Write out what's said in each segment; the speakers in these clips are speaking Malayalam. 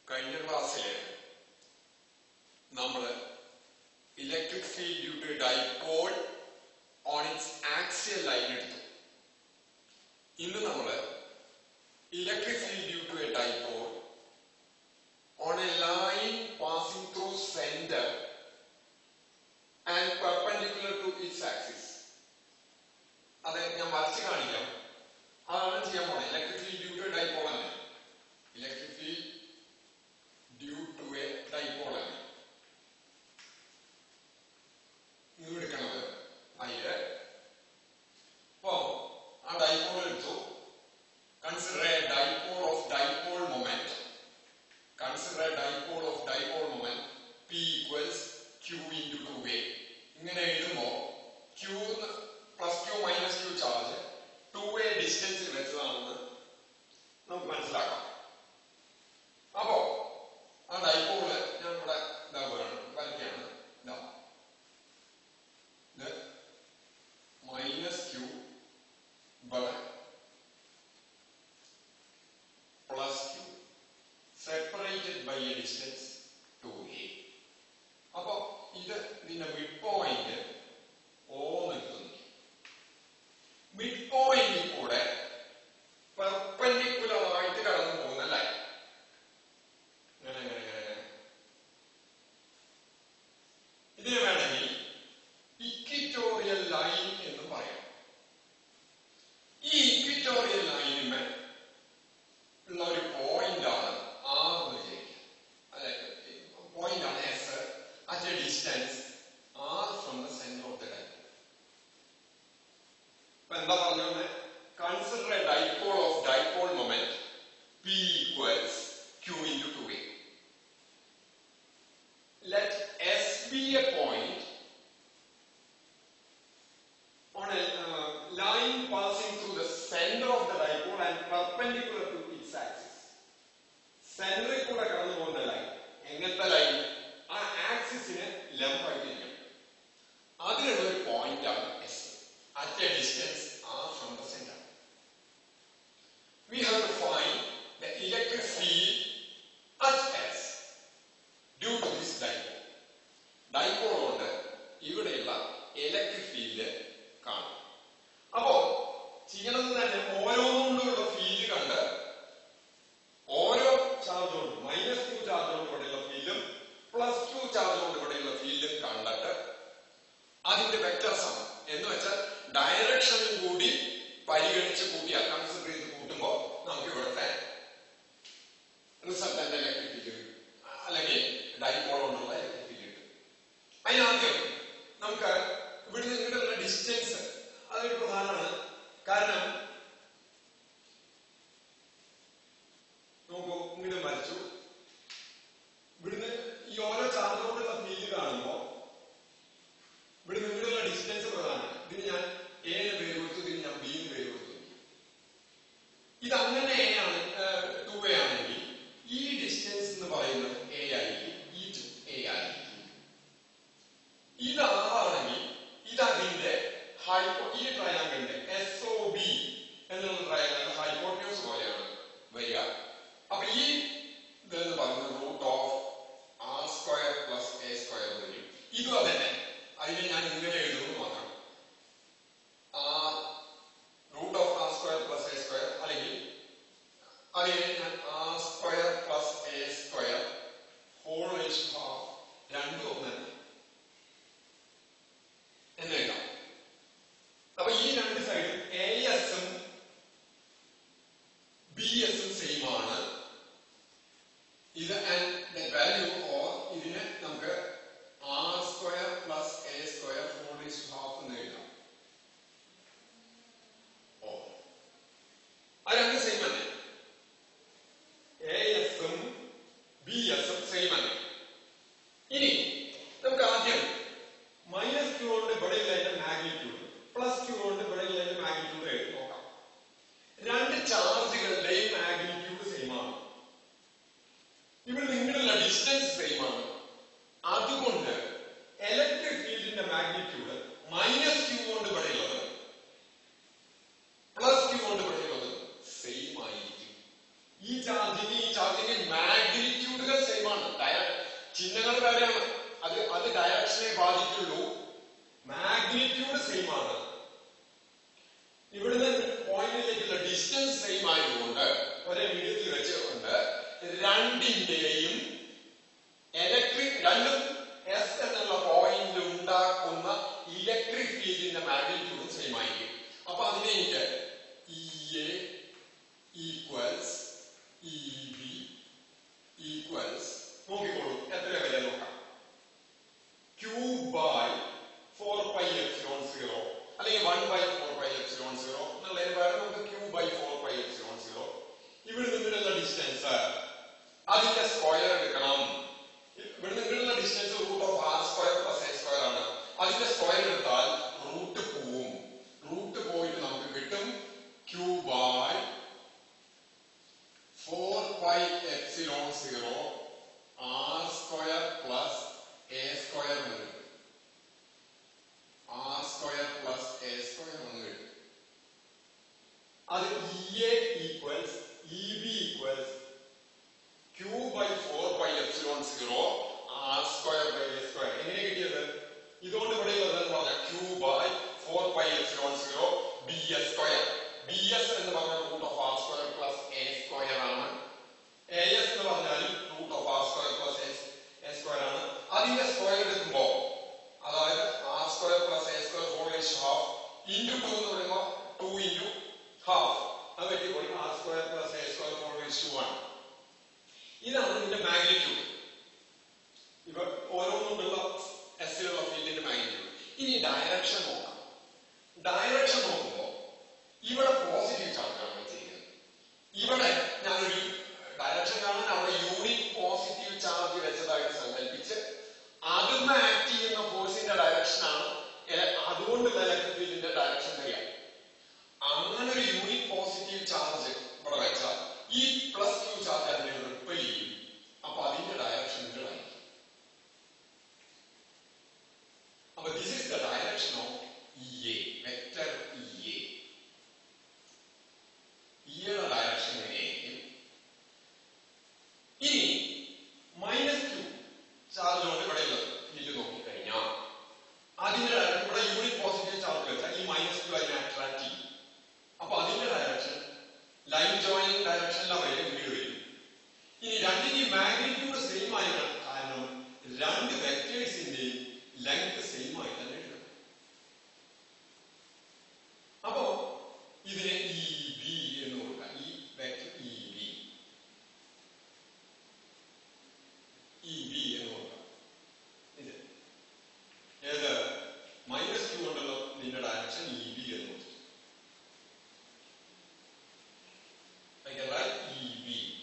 കഴിഞ്ഞ ക്ലാസ്സില് നമ്മൾ electric field due to dipole on its axial line എടുത്തു ഇന്ന് നമ്മൾ electric field due to a dipole on a line passing through centre and perpendicular to its axis അത് ഞാൻ വരച്ച് കാണിക്കാം അതാണ് ചെയ്യാൻ പോണേ electric field due to dipole തന്നെ electric field due to a dipole തന്നെ ഇത് എടുക്കണത് അതില് അപ്പോ ആ ഡൈപോൾ എടുത്തു consider a dipole of dipole moment consider a dipole of dipole moment P equals Q into two A ഇങ്ങനെ എഴുതുമ്പോ Q plus Q minus Q charge two A ഡിസ്റ്റൻസിൽ വെച്ചതാണെന്ന് നമുക്ക് മനസ്സിലാക്കാം അപ്പോ ആ ഡൈപോള് ഞാൻ ഇവിടെ ഇതാവുകയാണ് വരയ്ക്കുകയാണ് ഇതാ ഇത് മൈനസ് ക്യൂ ഇവിടെ plus Q separated by a distance two A അപ്പൊ ഇത് ഇതിന്റെ മിഡ് പോയിന്റ് ഓ നിൽക്കുന്നു മിഡ് പോയിന്റിൽ കൂടെ പെർപെൻഡിക്കുലർ ആയിട്ട് കടന്നു പോകുന്ന ലൈൻ ഇങ്ങനെ ഇങ്ങനെ ഇങ്ങനെ ഇങ്ങനെ ഇതിന് വേണമെങ്കിൽ ഇക്വിറ്റോറിയൽ ലൈൻ എന്ന് പറയാം ഈ ഇക്വിറ്റോറിയൽ ലൈനിന്മേൽ ഉള്ള ഒരു പോയിന്റ് ആണ് ആർ എന്ന് വിചാരിക്കുക അല്ലെ പോയിന്റ് ആണ് S at a distance R from the centre of the dipole അപ്പൊ എന്താ പറഞ്ഞത് consider a dipole of dipole moment P equals Q into two A let S be a point on a uh, line passing through the center of the dipole and perpendicular to its axis. സെന്ററിൽ കൂടെ കടന്നു പോകുന്ന ലൈൻ എങ്ങനത്തെ ലൈൻ ആ ആക്സിസിന് ലംബമായിട്ടിരിക്കും അതിനുള്ള ഒരു പോയിന്റ് ആണ് S at a distance R from the centre we have to find the electric field at S due to this dipole dipole കൊണ്ട് ഇവിടെയുള്ള ഇലക്ട്രിക് ഫീൽഡ് കാണും അപ്പോ ചെയ്യണത് തന്നെ ഓരോന്നുകൊണ്ടുള്ള ഫീൽഡ് കണ്ട് ഓരോ ചാർജ് കൊണ്ട് മൈനസ് ടു ചാർജ് കൊണ്ട് ഇവിടെയുള്ള ഫീൽഡും പ്ലസ് ടു ചാർജ് കൊണ്ട് ഇവിടെയുള്ള ഫീൽഡും കണ്ടിട്ട് അതിന്റെ വെക്ടർ സമം എന്ന് വെച്ചാൽ ഡയറക്ഷനും കൂടി പരിഗണിച്ച് കൂട്ടിയാൽ കൺസിഡർ ചെയ്ത് കൂട്ടുമ്പോൾ നമുക്ക് ഇവിടുത്തെ റിസൾട്ടന്റ് ഇലക്ട്രിക് ഫീൽഡ് കിട്ടും അല്ലെങ്കിൽ ഡൈപോൾ കൊണ്ടുള്ള ഇലക്ട്രിക് ഫീൽഡ് കിട്ടും അതിനാദ്യം നമുക്ക് ഇവിടുന്ന് ഇങ്ങോട്ടുള്ള ഡിസ്റ്റൻസ് അതൊരു പ്രധാനമാണ് കാരണം നോക്കൂ ഇങ്ങോട്ട് വരച്ചു ഇവിടുന്ന് ഈ ഓരോ ചാർജ് കൊണ്ടുള്ള ഫീൽഡ് കാണുമ്പോൾ ഇവിടുന്ന് ഇങ്ങോട്ടുള്ള ഡിസ്റ്റൻസ് പ്രധാനമാണ് ഇതിന് ഞാൻ എ എന്ന് പേര് കൊടുത്തു ഇതിന് ഞാൻ ബി എന്ന് പേര് കൊടുത്തു ഇത് അങ്ങനെ എ ആണ് ടു എ ആണെങ്കിൽ ഈ ഡിസ്റ്റൻസ് എന്ന് പറയുന്നത് എ ആയിരിക്കും ഈ ടു എ ആയിരിക്കും ഇത് ആറാണെങ്കിൽ ഇത് അതിന്റെ ഹൈപ്പോ ഈ ട്രയാങ്കിളിന്റെ എസ് ഒ ബി എന്നുള്ള ട്രയാങ്കിളിന്റെ ഹൈപ്പോട്യൂസ് പോലെയാണ് വരിക അപ്പൊ ഈ ഇതെന്ന് പറയുന്നത് root of R square plus A square വരും ഇതും അതന്നെ അതിനെ ഞാൻ ഇങ്ങനെ എഴുതുന്നു മാത്രം R root of R square plus A square അല്ലെങ്കിൽ അതിനെ ഞാൻ R square plus A square whole raise half രണ്ടും ഒന്ന് തന്നെ എന്ന് എഴുതാം അപ്പൊ ഈ രണ്ട് സൈഡും എ എസും ബി എസും സെയിം ആണ് ഇത് വാല്യൂ ഓർ ഇതിനെ നമുക്ക് R square plus A square whole raise half എന്ന് എഴുതാം ഓ അത് രണ്ട് സെയിം തന്നെ എ എസും ബി എസും സെയിം തന്നെ ഇനി നമുക്ക് ആദ്യം മൈനസ് ക്യൂ കൊണ്ട് ഇവിടെയുള്ളതിന്റെ മാഗ്നിറ്റ്യൂഡ് പ്ലസ് ക്യൂ കൊണ്ട് ഇവിടെയുള്ളതിന്റെ മാഗ്നിറ്റ്യൂഡ് എഴുതി നോക്കാം രണ്ട് ചാർജുകളുടെയും മാഗ്നിറ്റ്യൂഡ് സെയിം ആണ് ഇവിടെ നിങ്ങളുള്ള ഡിസ്റ്റൻസ് സെയിം ആണ് അതുകൊണ്ട് ഇലക്ട്രിക് ഫീൽഡിന്റെ മാഗ്നിറ്റ്യൂഡ് മൈനസ് ക്യൂ കൊണ്ട് ഇവിടെയുള്ളത് പ്ലസ് ക്യൂ കൊണ്ട് ഇവിടെയുള്ളത് സെയിം ആയിരിക്കും ഈ ചാർജിന് ഈ ചാർജിന് മാഗ്നിറ്റ്യൂഡ് ചിഹ്നങ്ങൾ വേറെയാണ് അത് അത് ഡയറക്ഷനെ ബാധിക്കുള്ളൂ മാഗ്നിറ്റ്യൂഡ് സെയിം ആണ് ഇവിടുന്ന് പോയിന്റിലേക്കുള്ള ഡിസ്റ്റൻസ് സെയിം ആയതുകൊണ്ട് ഒരേ മീഡിയത്തിൽ വെച്ചുകൊണ്ട് രണ്ടിന്റെയും ഇലക്ട്രിക് രണ്ടും എസ് എന്നുള്ള പോയിന്റിൽ ഉണ്ടാക്കുന്ന ഇലക്ട്രിക് ഫീൽഡിന്റെ മാഗ്നിറ്റ്യൂഡും സെയിം ആയിരിക്കും അപ്പൊ അതിനെ എനിക്ക് E A equals E B equals നോക്കിക്കോളൂ എത്ര വരെ നോക്കാം Q by four pi epsilon zero അല്ലെങ്കിൽ one by four pi epsilon zero എന്നുള്ളതിന് പകരം നമുക്ക് Q by four pi epsilon zero ഇവിടെ നിന്നുള്ള ഡിസ്റ്റൻസ് അതിന്റെ സ്ക്വയർ എടുക്കണം ഇവിടെ നിന്നുള്ള distance root of R square plus A square ആണ് അതിന്റെ സ്ക്വയർ എടുത്താൽ റൂട്ട് പോവും റൂട്ട് പോയിട്ട് നമുക്ക് കിട്ടും Q by four pi epsilon zero R square plus A square എന്ന് കിട്ടും R square plus A square എന്ന് കിട്ടും അത് E A equals E B equals Q by four pi epsilon zero R square by A square എങ്ങനെ കിട്ടിയത് ഇതുകൊണ്ട് ഇവിടെ ഉള്ളതെന്ന് പറഞ്ഞാൽ Q by four pi epsilon zero B S square B S എന്ന് പറഞ്ഞ root of R square plus A square ആണ് എ എസ് എന്ന് പറഞ്ഞാൽ root of R square plus A square ആണ് അതിന്റെ സ്ക്വയർ എടുക്കുമ്പോ അതായത് R square plus A square whole is half into two എന്ന് പറയുമ്പോൾ ടു ഇൻറ്റു ഹാഫ് അത് പറ്റിപ്പോയി R square plus A square whole is to ആണ് ഇതാണ് ഇതിന്റെ മാഗ്നിറ്റ്യൂഡ് ഇവ ഓരോന്നുള്ള എസ്സിലുള്ള ഫീൽഡിന്റെ മാഗ്നിറ്റ്യൂഡ് ഇനി ഡയറക്ഷൻ നോക്കാം ഡയറക്ഷൻ നോക്കുമ്പോൾ ഇവിടെ പോസിറ്റീവ് ചാർജാണ് വെച്ചിരിക്കുന്നത് ഇവിടെ ഞാനൊരു ഡയറക്ഷൻ കാണാൻ അവിടെ യൂണിറ്റ് പോസിറ്റീവ് ചാർജ് വെച്ചതായിട്ട് സങ്കല്പിച്ച് അതും ആക്ട് ചെയ്യുന്ന ഫോഴ്സിന്റെ ഡയറക്ഷനാണ് അതുകൊണ്ടുള്ള ഇലക്ട്രിക് ഫീൽഡിന്റെ ഡയറക്ഷൻ അറിയാം അങ്ങനെ ഒരു യൂണിറ്റ് പോസിറ്റീവ് ചാർജ് ഇവിടെ വെച്ചാൽ ഈ പ്ലസ് ക്യൂ ചാർജ് അതിനെ റിപ്പൽ ചെയ്യും അപ്പൊ അതിന്റെ ഡയറക്ഷൻ ഇങ്ങടായിരിക്കും അപ്പൊ this is the direction of E A vector E A ഇയുടെ ഡയറക്ഷൻ എങ്ങനെയായിരിക്കും ഇനി മൈനസ് ക്യൂ ചാർജ് കൊണ്ട് ഇവിടെ ഉള്ളത് ഫീൽഡ് നോക്കിക്കഴിഞ്ഞാൽ അതിന്റെ ഡയറക്ഷൻ ഇവിടെ യൂണിറ്റ് പോസിറ്റീവ് ചാർജ് വെച്ചാൽ ഈ മൈനസ് ക്യൂ അതിനെ അട്രാക്ട് ചെയ്യും അപ്പൊ അതിന്റെ ഡയറക്ഷൻ ലൈൻ ജോയിനിങ് ഡയറക്ഷനിലാണ് വരും ഇങ്ങോട്ട് വരും ഇനി രണ്ടിന്റെയും മാഗ്നിറ്റ്യൂഡ് സെയിം ആയിരിക്കണം കാരണം രണ്ട് വെക്ടേഴ്സിന്റെയും ലെങ്ത് സെയിം ആയി തന്നെ എടുക്കണം അപ്പോ ഇതിനെ ഇ ബി എന്ന് കൊടുക്കാം ഈ vector E B E B എന്ന് കൊടുക്കാം ഇത് ഏത് മൈനസ് ടു കൊണ്ടുള്ള ഇതിന്റെ ഡയറക്ഷൻ ഇ ബി എന്ന് കൊടുത്തു I can write EB.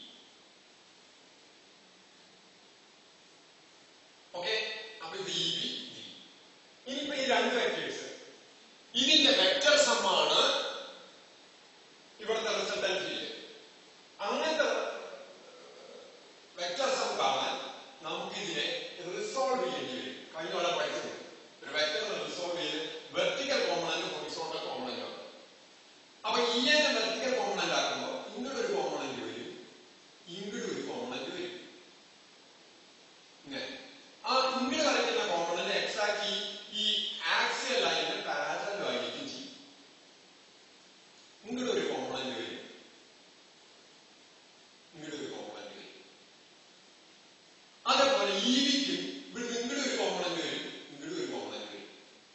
Okay? അപ്പൊ ഇത് EB, B. ഇനിയിപ്പോ ഈ രണ്ട് വെക്ടേഴ്സ് ഇതിന്റെ വെക്ടർ സമ്മാണ് ഇവിടുത്തെ റിസൾട്ടന്റ് ഫീൽഡ് അങ്ങനത്തെ വെക്ടർ സം കാണാൻ നമുക്ക് ഇതിനെ റിസോൾവ് ചെയ്യേണ്ടി വരും കഴിഞ്ഞ പോലെ പഠിച്ചത് ഒരു വെക്ടർ റിസോൾവ് ചെയ്ത് വെർട്ടിക്കൽ കോമ്പണന്റ് ഹൊറിസോണ്ടൽ കോമ്പണന്റ് ആണ് അപ്പൊ ഈ എന്ന വെർട്ടിക്കൽ കോമ്പണന്റ് ആക്കുമ്പോൾ ഇങ്ങോട്ട് ഒരു കോമ്പണന്റ് വരും ഇങ്ങോട്ട് ഒരു കോമ്പണന്റ് വരും ഇങ്ങനെ ആ ഇങ്ങോട്ട് വരയ്ക്കുന്ന കോമ്പണന്റ് എക്സാക്ട് ഈ ആക്സിയൽ ലൈനിന് പാരലൽ ആയിരിക്കും ചെയ്യും ഇങ്ങോട്ട് ഒരു കോമ്പണന്റ് വരും ഇങ്ങോട്ട് ഒരു കോമ്പണന്റ് വരും അതേപോലെ ഈ വിക്കും ഇവിടെ ഇങ്ങോട്ട് ഒരു കോമ്പണന്റ് വരും ഇങ്ങോട്ട് ഒരു കോമ്പണന്റ് വരും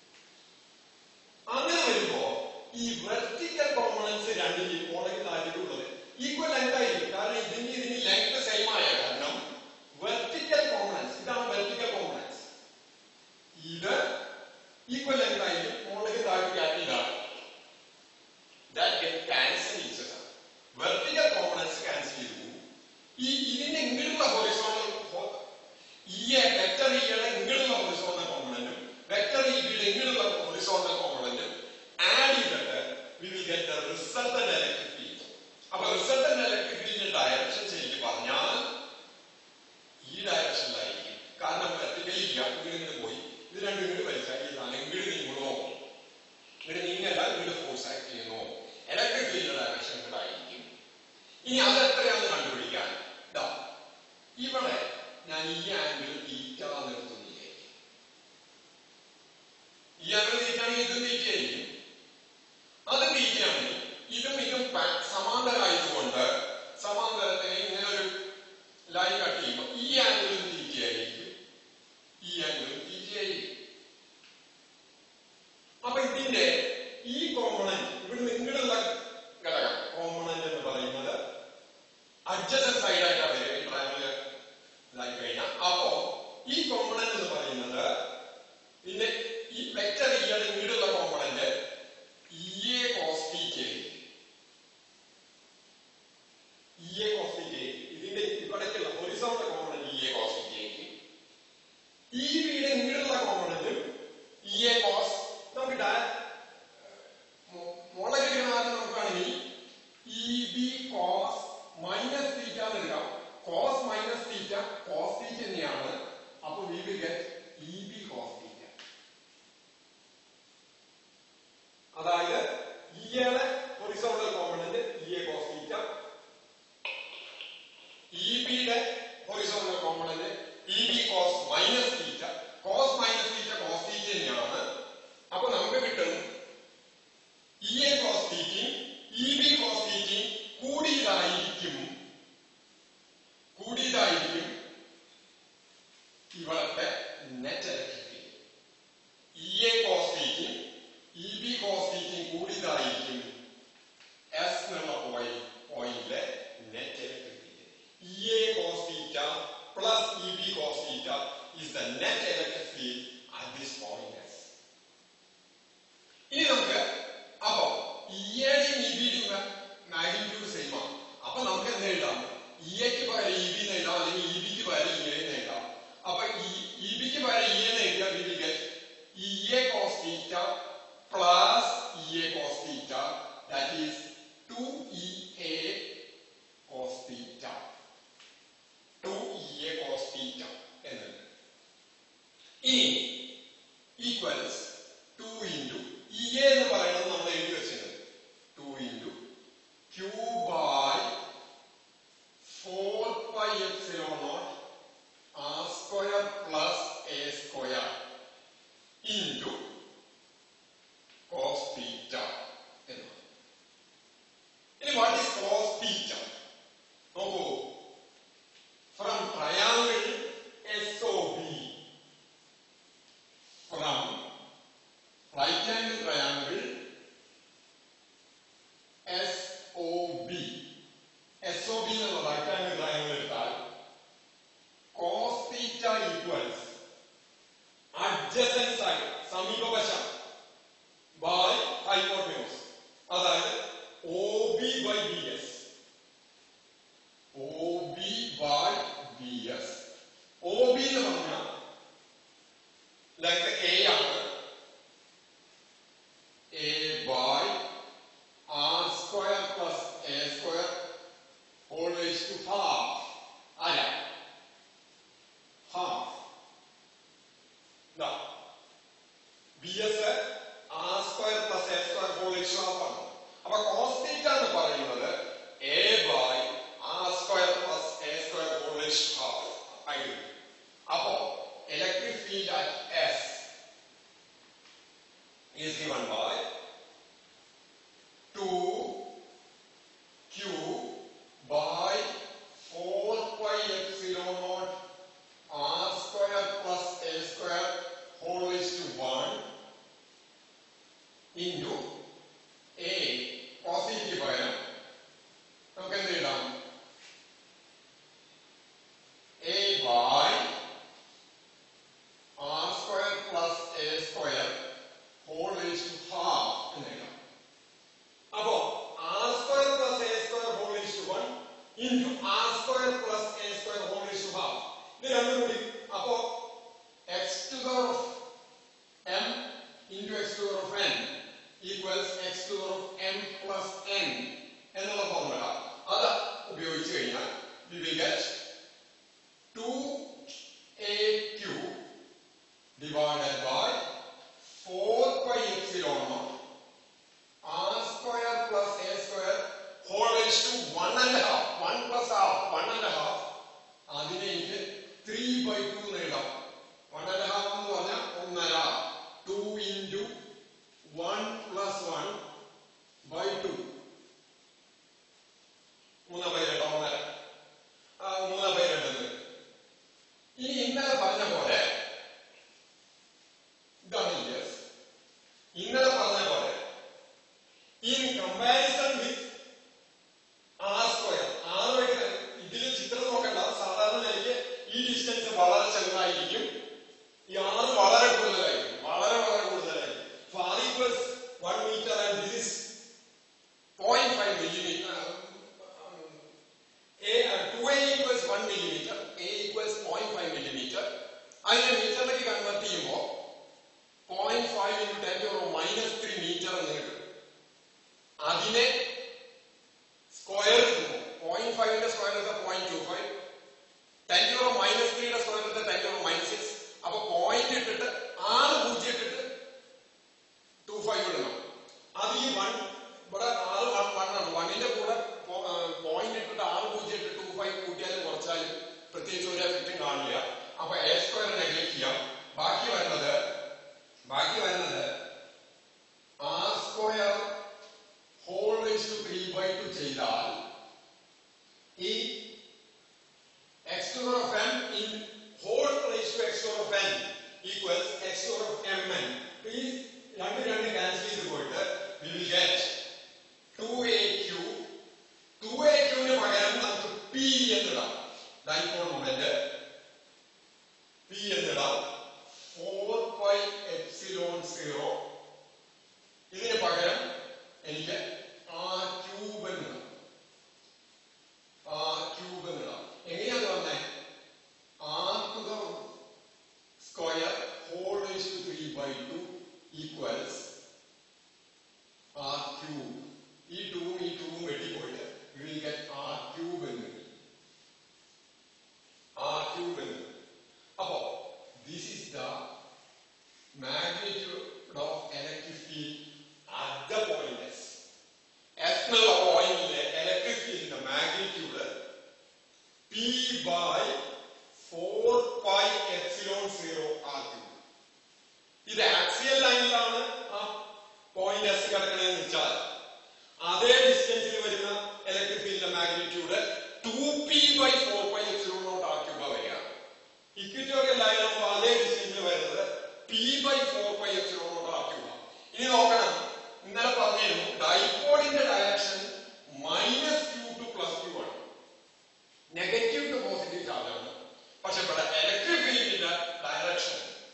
അങ്ങനെ വരുമ്പോ ഈ വെർട്ടിക്കൽ കോമ്പണൻസ് രണ്ടിന്റെയും മുകളിൽ താഴെയുള്ളത് ഈക്വൽ ലെങ്ത് ആയിരിക്കും കാരണം ഇതിന്റെ ഇതിന് ലെങ്ത് സെയിം ആയ കാരണം വെർട്ടിക്കൽ കോമ്പണൻസ് ഇതാണ് വെർട്ടിക്കൽ കോമ്പണൻസ് ഇത് ഈക്വൽ ലെങ്ത് ആയിരിക്കും മുകളിൽ താഴെ ഇതാണ് that get cancel each other. Vertical components cancel ചെയ്തു പോകും. ഈ ഇതിന്റെ ഇങ്ങനെയുള്ള ഹൊറിസോണ്ടൽ ഈ വെക്ടർ ഇയുടെ ഇങ്ങനെയുള്ള ഹൊറിസോണ്ടൽ കോമ്പണന്റും വെക്ടർ ഇബിയുടെ ഇങ്ങനെയുള്ള ഹൊറിസോണ്ടൽ കോമ്പണന്റും ആഡ് ചെയ്തിട്ട് we will get the resultant electric field. അപ്പൊ resultant electric fieldന്റെ ഡയറക്ഷൻ ശരിക്കും പറഞ്ഞാൽ ഈ ഡയറക്ഷനിലായിരിക്കും കാരണം വെർട്ടിക്കലി ഇല്ല ഇങ്ങനെ ഇങ്ങനെ പോയി ഇത് രണ്ടും ഇങ്ങോട്ട് വലിച്ചാൽ ഈ സാധനം ഇങ്ങോട്ട് നീങ്ങണോ ഇവിടെ നീങ്ങല്ല ഇങ്ങോട്ട് ഫോഴ്സ് ആക്ട് ചെയ്യുന്നു ഇലക്ട്രിക് ഫീൽഡ് ഡയറക്ഷൻ ഇങ്ങോട്ടായിരിക്കും ഇനി അത് എത്രയാണെന്ന് കണ്ടുപിടിക്കാൻ ഇതാ ഇവിടെ ഞാൻ ഈ ആംഗിൾ തീറ്റ ഈ കോമ്പണന്റ് എന്ന് പറയുന്നത് പിന്നെ ഈ വെക്ടർ ഇയുടെ ഇങ്ങോട്ടുള്ള component E A cos theta E A cos theta ഇതിന്റെ ഇവിടേക്കുള്ള horizontal component E A cos theta ഈ വീട് ഇങ്ങോട്ടുള്ള കോമ്പണന്റും ഇ എ കോസ് നമുക്ക് ഡയറക്റ്റ് മുളക് കിണാറ് നോക്കുകയാണെങ്കിൽ E B cos minus theta എന്ന് എടുക്കാം cos minus theta cos theta തന്നെയാണ് അപ്പൊ we will get E B cos theta അതായത് ഇയുടെ horizontal component E A cos theta E ബിയുടെ horizontal component E B cos minus theta cos minus theta cos theta തന്നെയാണ് അപ്പൊ നമുക്ക് കിട്ടും ഇ എ കോസ് തീറ്റയും ഇ ബി കോസ് തീറ്റയും കൂടിയതായിരിക്കും കൂടിയതായിരിക്കും ഇവിടത്തെ net electric field E A cos തീറ്റയും ഇ ബി കോസ് തീറ്റയും കൂടിയതായിരിക്കും എസ് എന്നുള്ള പോയിന്റ് പോയിന്റിലെ net electric field E A cos theta plus E B cos theta is the net electric field at this point S. ഇനി നമുക്ക് അപ്പൊ ഇയുടെയും ഇബിയുടെയും മാഗ്നിറ്റ്യൂഡ് സെയിം ആണ് അപ്പൊ നമുക്ക് എന്ത് എഴുതാം ഇയക്ക് പകരം ഇ ബി എഴുതാം അല്ലെങ്കിൽ ഇ ബിക്ക് പകരം ഇ എന്ന് എഴുതാം അപ്പൊ ഇ ബിക്ക് പകരം ഇ എന്ന് എഴുതിയാൽ we will get E A cos theta plus E A cos theta that is two E A cos theta two E A cos theta എന്നത് ഇനി ഈക്വൽസ് ടു ഇൻറ്റു ഇ എന്ന് പറയുന്നത് നമ്മൾ എഴുതി വെച്ചത് two into Q by four pi epsilon naught R square plus A square into cos theta എന്നാണ് ഇനി വാട്ട് ഈസ് കോസ് തീറ്റ നോക്കൂ from triangle S O B from right angle triangle SOB SOB എന്നുള്ള right angle triangle എടുത്താൽ cos theta equals adjacent side സമീപവശം by hypotenuse അതായത് OB by BS OB by BS OB എന്ന് പറഞ്ഞാൽ ലെങ്ത് എ ആണ് A by R square plus A square whole raise to half അല്ല half B S R square plus A square whole raise to half ആണ് അപ്പൊ കോസ്റ്റിറ്റ എന്ന് പറയുന്നത് A by R square plus A square whole raise to half ആയിരിക്കും അപ്പോ electric field at S is given by 2 Q by 4 pi epsilon naught R square plus A square whole is to 1 into A positive പകരം നമുക്ക് എന്ത് എഴുതാം A by r square plus a square whole raised to half എന്ന് എഴുതാം അപ്പോ r square plus a square whole raised to 1 into r square plus a square whole raised to half ഇത് രണ്ടും കൂടി അപ്പോ x to the power of m into x to the power of n equals x to the power of m plus n എന്നുള്ള ഫോർമുല അത് ഉപയോഗിച്ച് കഴിഞ്ഞാൽ we will get 2aq divided by 4 pi epsilon naught r square plus a square whole raised to 1 and a half 1 plus half 1 and a half അതിനെ എനിക്ക് 3 by അതിനെ മീറ്ററിലേക്ക് കൺവേർട്ട് ചെയ്യുമ്പോൾ point five into ten to minus three metre എന്ന് കിട്ടും അതിനെ സ്ക്വയർ എടുക്കുമ്പോൾ പോയിന്റ് ഫൈവിന്റെ സ്ക്വയർ എടുത്ത point two five ten to minus ത്രീയുടെ സ്ക്വയർ എടുത്ത ടെൻ ടു മൈനസ് സിക്സ് അപ്പൊ പോയിന്റ് ഇട്ടിട്ട് ആറ് പൂജ്യം ഇട്ടിട്ട് ടു ഫൈവ് ഇടണം അത് ഈ വൺ ഇവിടെ ആറ് വൺ വൺ ആണ് വണ്ണിന്റെ കൂടെ പോയിന്റ് ഇട്ടിട്ട് ആറ് പൂജ്യം ഇട്ട് ടു ഫൈവ് കൂട്ടിയാലും കുറച്ചാലും പ്രത്യേകിച്ച് ഒരു എഫക്റ്റും കാണില്ല അപ്പൊ എ സ്ക്വയർ നെഗ്ലക്ട് ചെയ്യാം ബാക്കി വരുന്നത് ബാക്കി വരുന്നത് R square whole raise to three by two ചെയ്താൽ ഈ X to of M in whole raise to X to of N equals X to of M N ഈ രണ്ട് രണ്ട് ക്യാൻസൽ ചെയ്ത് പോയിട്ട് we will get two A Q two A ക്യൂവിന് പകരം നമുക്ക് പി എന്നിടാം ഡൈപോൾ മൊമെന്റ് പി എന്നിടാം ഫോർ പൈ എപ്സിലോൺ സീറോ ഇതിന് പകരം എനിക്ക് ആർ ക്യൂബ് എന്നിടാം ആർ ക്യൂബ് എന്നിടാം എങ്ങനെയാന്ന് പറഞ്ഞേ R to the square whole raise to three by two equals R cube ഈ ടൂവും ഈ ടൂവും വെട്ടിപ്പോയിട്ട് you will get R cube എന്ന് കിട്ടും ആർ ക്യൂബ് എന്ന് കിട്ടും. അപ്പോ this is the magnitude of electric field at the point S S എന്നുള്ള പോയിന്റിലെ ഇലക്ട്രിക് ഫീൽഡിന്റെ magnitude P by four pi epsilon zero R cube ഇത് ആക്സിയൽ ലൈനിലാണ് ആ പോയിന്റ് എസ് കിടക്കണമെന്ന് വെച്ചാൽ അതേ ഡിസ്റ്റൻസിൽ വരുന്ന ഇലക്ട്രിക് ഫീൽഡിന്റെ magnitude two P by four pi epsilon naught R cube വരിക ഇക്വിറ്റോറിയൽ ലൈനാകുമ്പോൾ അതേ ഡിസ്റ്റൻസിൽ വരുന്നത് P by four pi epsilon naught R cube ഇനി നോക്കണം ഇന്നലെ പറഞ്ഞിരുന്നു ഡൈപോളിന്റെ direction minus Q to plus Q ആണ് നെഗറ്റീവ് ടു പോസിറ്റീവ് ചാർജാണ് പക്ഷെ ഇവിടെ ഇലക്ട്രിക് ഫീൽഡിന്റെ ഡയറക്ഷൻ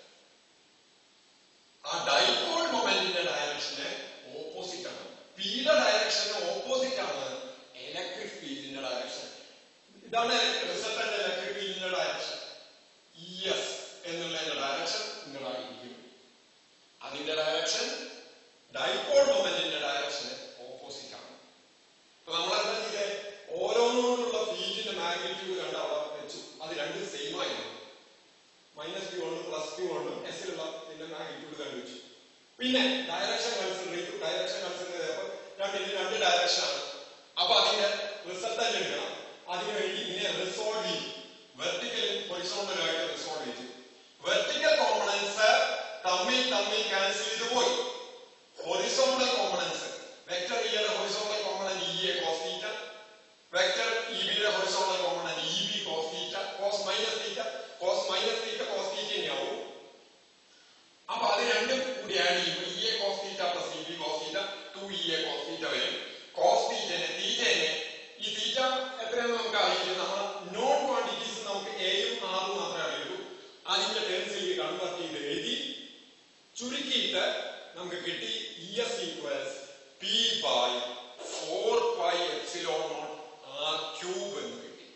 ആ ഡൈപോൾ മൊമെന്റിന്റെ ഡയറക്ഷന് ഓപ്പോസിറ്റ് ആണ് പിയുടെ ഡയറക്ഷന് ഓപ്പോസിറ്റ് ആണ് ഇലക്ട്രിക് ഫീൽഡിന്റെ ഡയറക്ഷൻ ഇതാണ് റിസൾട്ടന്റ് ഇലക്ട്രിക് ഫീൽഡിന്റെ ഡയറക്ഷൻ എസ് എന്നുള്ളതിന്റെ ഡയറക്ഷൻ നിങ്ങളായിരിക്കും അതിന്റെ ഡയറക്ഷൻ ഡൈപോൾ മൊമെന്റിന്റെ ഡയറക്ഷന് ഓപ്പോസിറ്റ് ആണ് അപ്പൊ നമ്മൾ എന്താ ചെയ്തേ ഓരോന്നോടുള്ള ഫീൽഡിന്റെ മാഗ്നിറ്റ്യൂഡ് കണ്ട് അവിടെ വെച്ചു അത് രണ്ടും സെയിം ആയിരുന്നു മൈനസ് ക്യൂ ഉണ്ട് പ്ലസ് ക്യൂ ഉണ്ട് എസിലുള്ള ഇതിന്റെ മാഗ്നിറ്റ്യൂഡ് കണ്ടുവച്ചു പിന്നെ ഡയറക്ഷൻ കൺസിഡർ ചെയ്തു ഡയറക്ഷൻ കൺസിഡർ ചെയ്തപ്പോൾ രണ്ടിന് രണ്ട് ഡയറക്ഷൻ ആണ് അപ്പൊ അതിന്റെ റിസൾട്ട് തന്നെ എടുക്കണം അതിനുവേണ്ടി ഇതിനെ റിസോൾവ് ചെയ്തു വെർട്ടിക്കലും ഹൊറിസോണ്ടലും ആയിട്ട് റിസോൾവ് ചെയ്തു വെർട്ടിക്കൽ കോമ്പണൻസ് തമ്മിൽ തമ്മിൽ ക്യാൻസൽ ചെയ്ത് പോയി ഹൊറിസോണ്ടൽ കോമ്പണൻസ് വെക്ടർ ഇയുടെ horizontal component E A cos theta vector E ബിയുടെ horizontal component E B cos theta cos minus theta cos minus theta cos theta തന്നെയാവും അപ്പൊ അത് രണ്ടും കൂടി ആഡ് ചെയ്യുമ്പോൾ E A cos theta plus E B cos theta two E A cos theta വരും കോസ് തീറ്റനെ തീറ്റനെ ഈ തീറ്റ എത്രയാണെന്ന് നമുക്ക് അറിയില്ല നമ്മൾ നോൺ ക്വാണ്ടിറ്റീസ് നമുക്ക് എയും ആറും മാത്രമേ അറിയുള്ളൂ അതിന്റെ ടേംസിലേക്ക് കൺവേർട്ട് ചെയ്ത് എഴുതി ചുരുക്കിയിട്ട് നമുക്ക് കിട്ടി E S equals P by four pi epsilon naught R cube എന്ന് കിട്ടി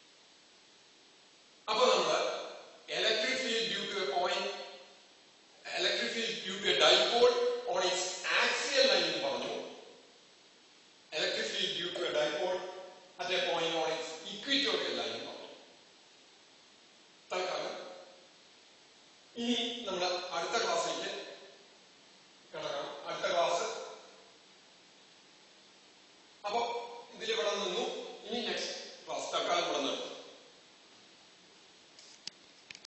അപ്പൊ നമ്മള് electric field due to a point electric field due to a dipole on its axial line എന്ന് പറഞ്ഞു electric field due to a dipole at a point on its equatorial line എന്ന് പറഞ്ഞു തൽക്കാലം ഇനി നമ്മൾ